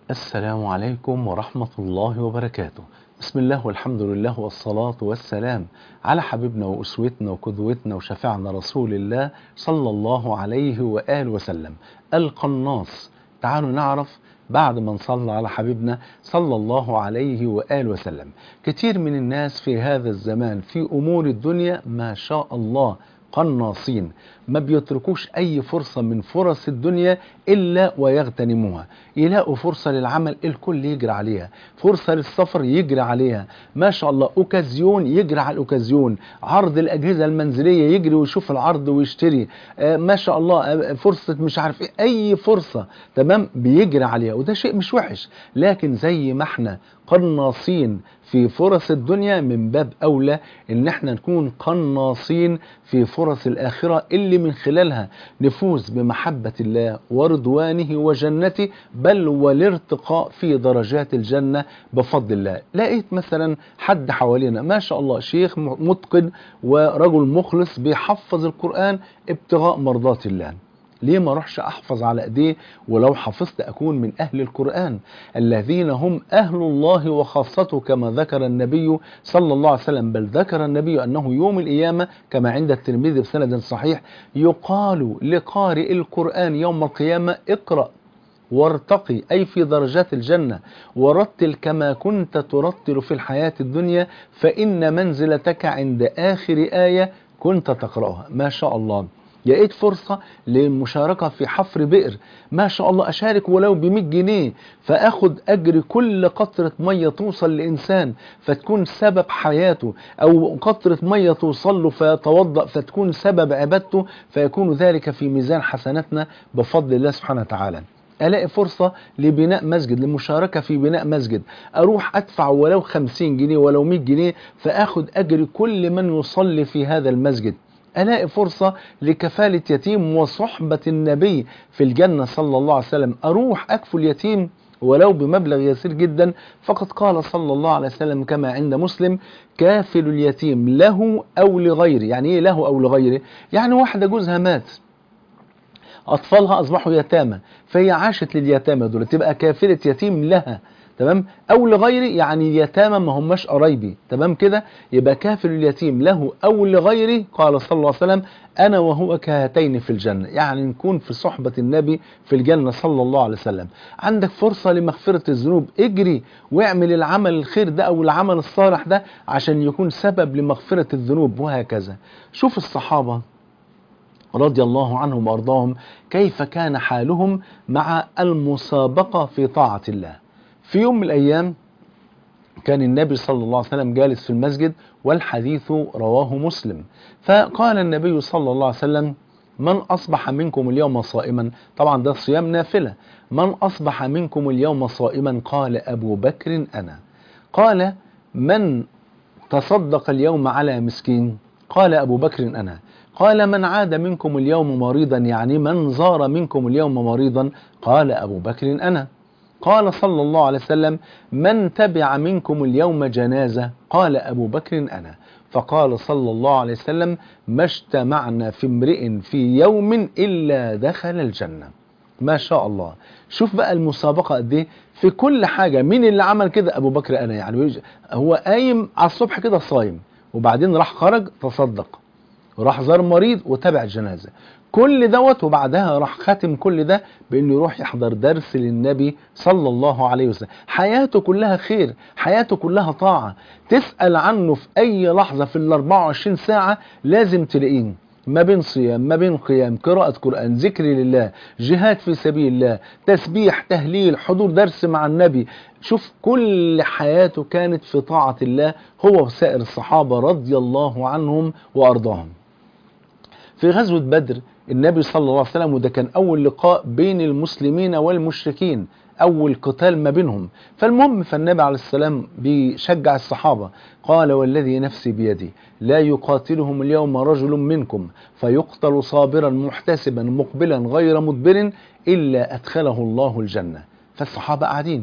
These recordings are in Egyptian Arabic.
السلام عليكم ورحمة الله وبركاته بسم الله والحمد لله والصلاة والسلام على حبيبنا وأسوتنا وقدوتنا وشفيعنا رسول الله صلى الله عليه وآله وسلم القناص تعالوا نعرف بعد ما نصلى على حبيبنا صلى الله عليه وآله وسلم كتير من الناس في هذا الزمان في أمور الدنيا ما شاء الله قناصين ما بيتركوش أي فرصة من فرص الدنيا إلا ويغتنموها يلاقوا فرصة للعمل الكل يجري عليها فرصة للسفر يجري عليها ما شاء الله أوكازيون يجري على الأوكازيون عرض الأجهزة المنزلية يجري ويشوف العرض ويشتري آه ما شاء الله آه فرصة مش عارف إيه أي فرصة تمام بيجري عليها وده شيء مش وحش لكن زي ما احنا قناصين في فرص الدنيا من باب أولى إن احنا نكون قناصين في فرص الآخرة اللي من خلالها نفوز بمحبة الله ورضوانه وجنته بل والارتقاء في درجات الجنة بفضل الله لقيت مثلا حد حوالينا ما شاء الله شيخ متقن ورجل مخلص بيحفظ القرآن ابتغاء مرضات الله ليه ما اروحش احفظ على ايديه ولو حفظت اكون من اهل القران الذين هم اهل الله وخاصته كما ذكر النبي صلى الله عليه وسلم بل ذكر النبي انه يوم القيامه كما عند الترمذي بسند صحيح يقال لقارئ القران يوم القيامه اقرا وارتقي أي في درجات الجنة ورتل كما كنت ترتل في الحياة الدنيا فإن منزلتك عند آخر آية كنت تقرأها ما شاء الله لقيت فرصة للمشاركة في حفر بئر ما شاء الله أشارك ولو ب 100 جنيه فأخد أجر كل قطرة مية توصل لإنسان فتكون سبب حياته أو قطرة مية توصل له فيتوضأ فتكون سبب عبادته فيكون ذلك في ميزان حسناتنا بفضل الله سبحانه وتعالى الاقي فرصة لبناء مسجد للمشاركة في بناء مسجد اروح ادفع ولو 50 جنيه ولو 100 جنيه فاخد اجر كل من يصلي في هذا المسجد ألاقي فرصة لكفالة يتيم وصحبة النبي في الجنة صلى الله عليه وسلم أروح أكفل يتيم ولو بمبلغ يسير جدا فقد قال صلى الله عليه وسلم كما عند مسلم كافل اليتيم له أو لغيره يعني إيه له أو لغيره يعني واحدة جوزها مات أطفالها أصبحوا يتامى فهي عاشت لليتامى دول تبقى كافلة يتيم لها تمام او لغيري يعني يتامى ما هماش قرايبي تمام كده يبقى كافل اليتيم له او لغيري قال صلى الله عليه وسلم انا وهو كهاتين في الجنه يعني نكون في صحبه النبي في الجنه صلى الله عليه وسلم عندك فرصه لمغفره الذنوب اجري واعمل العمل الخير ده او العمل الصالح ده عشان يكون سبب لمغفره الذنوب وهكذا شوف الصحابه رضي الله عنهم وارضاهم كيف كان حالهم مع المسابقه في طاعه الله في يوم من الأيام كان النبي صلى الله عليه وسلم جالس في المسجد والحديث رواه مسلم فقال النبي صلى الله عليه وسلم من أصبح منكم اليوم صائما طبعا ده صيام نافلة من أصبح منكم اليوم صائما قال أبو بكر أنا قال من تصدق اليوم على مسكين قال أبو بكر أنا قال من عاد منكم اليوم مريضا يعني من زار منكم اليوم مريضا قال أبو بكر أنا قال صلى الله عليه وسلم من تبع منكم اليوم جنازة قال أبو بكر أنا فقال صلى الله عليه وسلم ما اجتمعنا في امرئ في يوم إلا دخل الجنة ما شاء الله شوف بقى المسابقة قد ايه في كل حاجة مين اللي عمل كده أبو بكر أنا يعني هو قايم على الصبح كده صايم وبعدين راح خرج تصدق وراح زار مريض وتابع الجنازة كل دوت وبعدها راح ختم كل ده بانه يروح يحضر درس للنبي صلى الله عليه وسلم حياته كلها خير حياته كلها طاعة تسأل عنه في اي لحظة في ال 24 ساعة لازم تلاقيه ما بين صيام ما بين قيام قراءة قرآن ذكر لله جهاد في سبيل الله تسبيح تهليل حضور درس مع النبي شوف كل حياته كانت في طاعة الله هو وسائر الصحابة رضي الله عنهم وأرضاهم في غزوة بدر النبي صلى الله عليه وسلم وده كان أول لقاء بين المسلمين والمشركين أول قتال ما بينهم فالمهم فالنبي عليه السلام بيشجع الصحابة قال والذي نفسي بيدي لا يقاتلهم اليوم رجل منكم فيقتل صابرا محتسبا مقبلا غير مدبر إلا أدخله الله الجنة فالصحابة قاعدين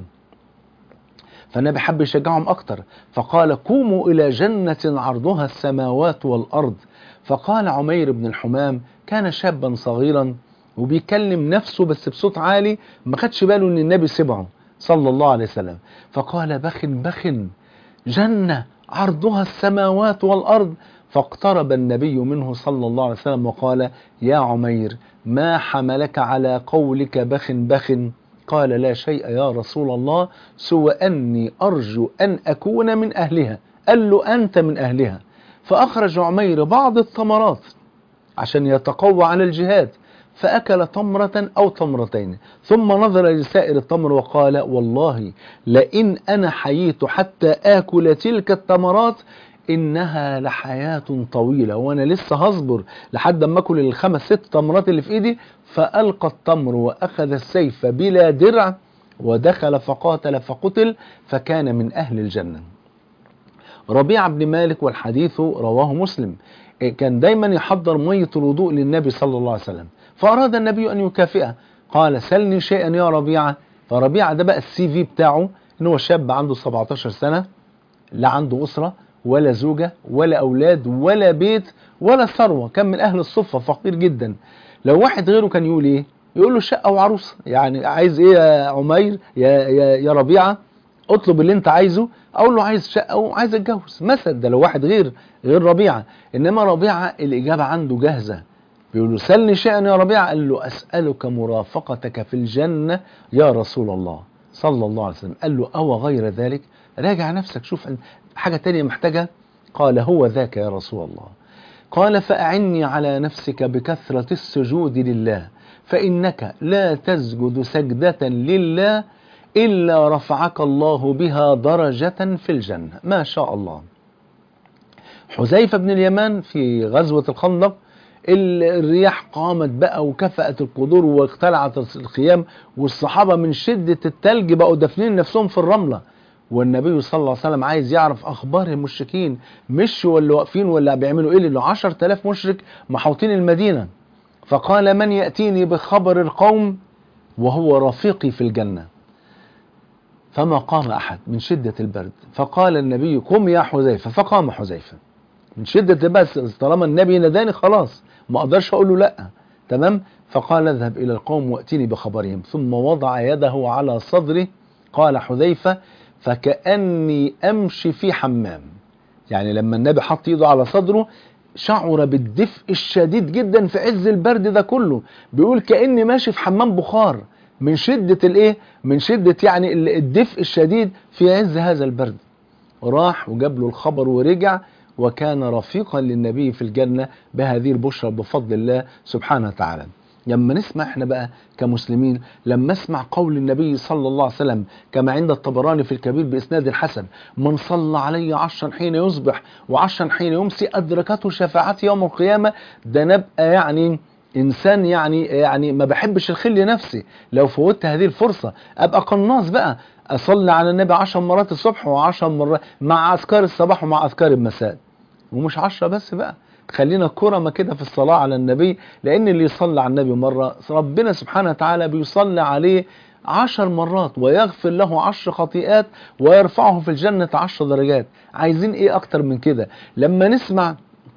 فالنبي حب يشجعهم أكتر فقال قوموا إلى جنة عرضها السماوات والأرض فقال عمير بن الحمام كان شابا صغيرا وبيكلم نفسه بس بصوت عالي ما خدش باله ان النبي سمعه صلى الله عليه وسلم فقال بخ بخ جنة عرضها السماوات والأرض فاقترب النبي منه صلى الله عليه وسلم وقال يا عمير ما حملك على قولك بخ بخ قال لا شيء يا رسول الله سوى أني أرجو أن أكون من أهلها قال له أنت من أهلها فأخرج عمير بعض الثمرات عشان يتقوى على الجهاد فأكل تمرة أو تمرتين ثم نظر لسائر التمر وقال والله لئن أنا حييت حتى آكل تلك التمرات إنها لحياة طويلة وأنا لسه هصبر لحد ما أكل الخمس ست تمرات اللي في إيدي فألقى التمر وأخذ السيف بلا درع ودخل فقاتل فقتل فكان من أهل الجنة ربيع بن مالك والحديث رواه مسلم كان دايما يحضر مية الوضوء للنبي صلى الله عليه وسلم فأراد النبي أن يكافئه قال سلني شيئا يا ربيعة فربيعة ده بقى السي في بتاعه ان هو شاب عنده 17 سنة لا عنده أسرة ولا زوجة ولا أولاد ولا بيت ولا ثروة كان من أهل الصفة فقير جدا لو واحد غيره كان يقول إيه يقول له شقة وعروسة يعني عايز إيه يا عمير يا, يا, يا ربيعة اطلب اللي انت عايزه اقول له عايز شقه وعايز اتجوز مثلا ده لو واحد غير غير ربيعه انما ربيعه الاجابه عنده جاهزه بيقول له سلني شيئا يا ربيعه قال له اسالك مرافقتك في الجنه يا رسول الله صلى الله عليه وسلم قال له او غير ذلك راجع نفسك شوف حاجه تانية محتاجها قال هو ذاك يا رسول الله قال فاعني على نفسك بكثره السجود لله فانك لا تسجد سجده لله إلا رفعك الله بها درجة في الجنة ما شاء الله حذيفة بن اليمان في غزوة الخندق الرياح قامت بقى وكفأت القدور واختلعت الخيام والصحابة من شدة التلج بقوا دافنين نفسهم في الرملة والنبي صلى الله عليه وسلم عايز يعرف أخبار المشركين مشوا ولا واقفين ولا بيعملوا إيه لأنه 10000 مشرك محوطين المدينة فقال من يأتيني بخبر القوم وهو رفيقي في الجنة فما قام أحد من شدة البرد فقال النبي قم يا حذيفة فقام حذيفة من شدة البرد طالما النبي نداني خلاص ما أقدرش أقول له لأ تمام فقال اذهب إلى القوم وأتني بخبرهم ثم وضع يده على صدره قال حذيفة فكأني أمشي في حمام يعني لما النبي حط يده على صدره شعر بالدفء الشديد جدا في عز البرد ده كله بيقول كأني ماشي في حمام بخار من شدة الايه من شدة يعني الدفء الشديد في عز هذا البرد راح وجاب له الخبر ورجع وكان رفيقا للنبي في الجنة بهذه البشرى بفضل الله سبحانه وتعالى لما نسمع احنا بقى كمسلمين لما اسمع قول النبي صلى الله عليه وسلم كما عند الطبراني في الكبير باسناد الحسن من صلى علي عشرا حين يصبح وعشرا حين يمسي ادركته شفاعتي يوم القيامه ده نبقى يعني انسان يعني يعني ما بحبش الخل لنفسي لو فوتت هذه الفرصه ابقى قناص بقى اصلي على النبي عشر مرات الصبح وعشر مرات مع اذكار الصباح ومع اذكار المساء ومش عشرة بس بقى خلينا كرمة كده في الصلاة على النبي لأن اللي يصلي على النبي مرة ربنا سبحانه وتعالى بيصلي عليه عشر مرات ويغفر له عشر خطيئات ويرفعه في الجنة عشر درجات عايزين ايه اكتر من كده لما نسمع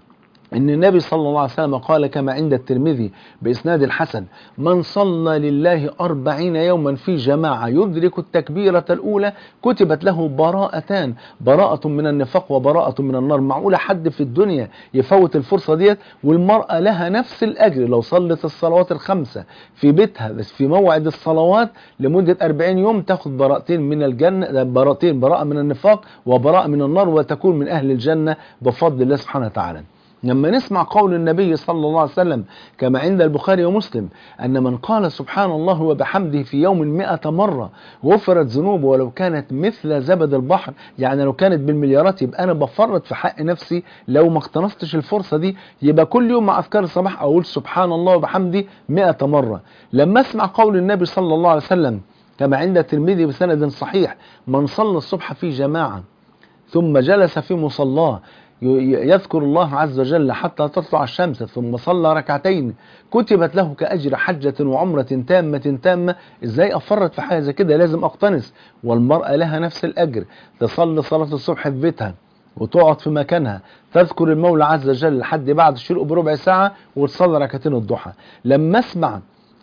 ان النبي صلى الله عليه وسلم قال كما عند الترمذي باسناد الحسن من صلى لله أربعين يوما في جماعة يدرك التكبيرة الأولى كتبت له براءتان براءة من النفاق وبراءة من النار معقولة حد في الدنيا يفوت الفرصة ديت والمرأة لها نفس الأجر لو صلت الصلوات الخمسة في بيتها بس في موعد الصلوات لمدة 40 يوم تاخد براءتين من الجنة براءتين براءة من النفاق وبراءة من النار وتكون من أهل الجنة بفضل الله سبحانه وتعالى لما نسمع قول النبي صلى الله عليه وسلم كما عند البخاري ومسلم أن من قال سبحان الله وبحمده في يوم مئة مرة غفرت ذنوبه ولو كانت مثل زبد البحر يعني لو كانت بالمليارات يبقى أنا بفرط في حق نفسي لو ما اقتنصتش الفرصة دي يبقى كل يوم مع أذكار الصباح أقول سبحان الله وبحمده مئة مرة لما أسمع قول النبي صلى الله عليه وسلم كما عند الترمذي بسند صحيح من صلى الصبح في جماعة ثم جلس في مصلاه يذكر الله عز وجل حتى تطلع الشمس ثم صلى ركعتين كتبت له كأجر حجة وعمرة تامة تامة ازاي افرط في حاجة زي كده لازم اقتنص والمرأة لها نفس الاجر تصلي صلاة الصبح في بيتها وتقعد في مكانها تذكر المولى عز وجل لحد بعد الشروق بربع ساعة وتصلي ركعتين الضحى لما اسمع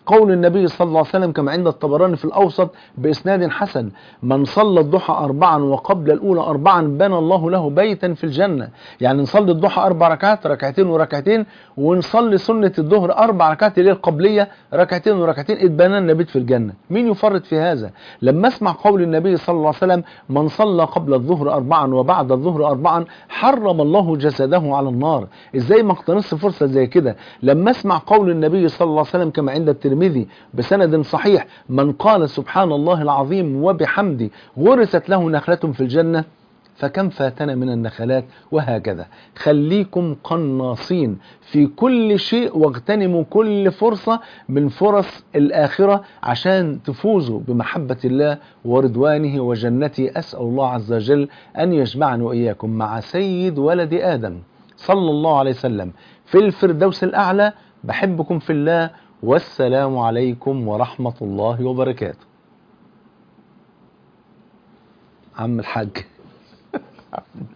قول النبي صلى الله عليه وسلم كما عند الطبراني في الأوسط بإسناد حسن من صلى الضحى أربعا وقبل الأولى أربعا بنى الله له بيتا في الجنة يعني نصلي الضحى أربع ركعات ركعتين وركعتين ونصلي سنة الظهر أربع ركعات اللي هي القبلية ركعتين وركعتين اتبنى لنا بيت في الجنة مين يفرط في هذا لما اسمع قول النبي صلى الله عليه وسلم من صلى قبل الظهر أربعا وبعد الظهر أربعا حرم الله جسده على النار ازاي ما اقتنص فرصة زي كده لما اسمع قول النبي صلى الله عليه وسلم كما عند الترمذي بسند صحيح من قال سبحان الله العظيم وبحمده غرست له نخلة في الجنة فكم فاتنا من النخلات وهكذا خليكم قناصين في كل شيء واغتنموا كل فرصة من فرص الآخرة عشان تفوزوا بمحبة الله ورضوانه وجنته أسأل الله عز وجل أن يجمعني وإياكم مع سيد ولد آدم صلى الله عليه وسلم في الفردوس الأعلى بحبكم في الله والسلام عليكم ورحمة الله وبركاته عم الحاج